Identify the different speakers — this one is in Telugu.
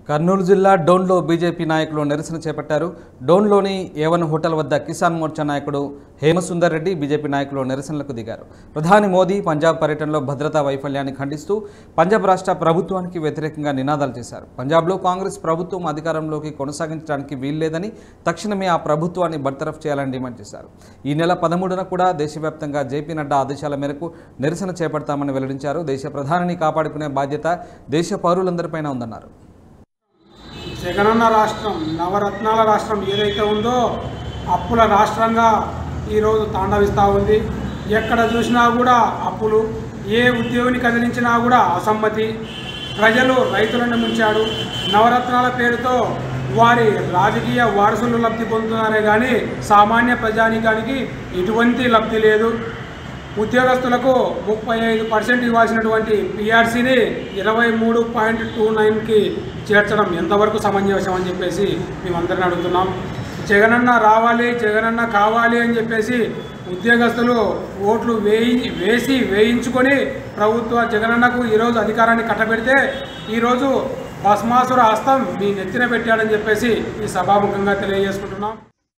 Speaker 1: కర్నూలు జిల్లా డోన్లో బీజేపీ నాయకులు నిరసన చేపట్టారు డోన్లోని ఏవన్ హోటల్ వద్ద కిసాన్ మోర్చా నాయకుడు హేమసుందర్ రెడ్డి బీజేపీ నాయకులు నిరసనలకు దిగారు ప్రధాని మోదీ పంజాబ్ పర్యటనలో భద్రతా వైఫల్యాన్ని ఖండిస్తూ పంజాబ్ రాష్ట్ర ప్రభుత్వానికి వ్యతిరేకంగా నినాదాలు చేశారు పంజాబ్లో కాంగ్రెస్ ప్రభుత్వం అధికారంలోకి కొనసాగించడానికి వీల్లేదని తక్షణమే ఆ ప్రభుత్వాన్ని బర్తరఫ్ చేయాలని డిమాండ్ చేశారు ఈ నెల పదమూడున కూడా దేశవ్యాప్తంగా జేపీ నడ్డా ఆదేశాల మేరకు నిరసన చేపడతామని వెల్లడించారు దేశ ప్రధానిని కాపాడుకునే బాధ్యత దేశ పౌరులందరిపైన ఉందన్నారు
Speaker 2: జగనన్న రాష్ట్రం నవరత్నాల రాష్ట్రం ఏదైతే ఉందో అప్పుల రాష్ట్రంగా ఈరోజు తాండవిస్తూ ఉంది ఎక్కడ చూసినా కూడా అప్పులు ఏ ఉద్యోగిని కదిలించినా కూడా అసమ్మతి ప్రజలు రైతులను ముంచాడు నవరత్నాల పేరుతో వారి రాజకీయ వారసులు లబ్ధి పొందుతున్నారే కానీ సామాన్య ప్రజానీకానికి ఎటువంటి లబ్ధి లేదు ఉద్యోగస్తులకు ముప్పై ఐదు పర్సెంట్ ఇవ్వాల్సినటువంటి పిఆర్సీని ఇరవై మూడు పాయింట్ టూ నైన్కి చేర్చడం ఎంతవరకు సమంజసం అని చెప్పేసి మేమందరిని అడుగుతున్నాం జగనన్న రావాలి జగనన్న కావాలి అని చెప్పేసి ఉద్యోగస్తులు ఓట్లు వేయి వేసి వేయించుకొని ప్రభుత్వ జగనన్నకు ఈరోజు అధికారాన్ని కట్టబెడితే ఈరోజు భస్మాసుర హస్తం మీ నెత్తిన పెట్టాడని చెప్పేసి ఈ సభాముఖంగా తెలియజేసుకుంటున్నాం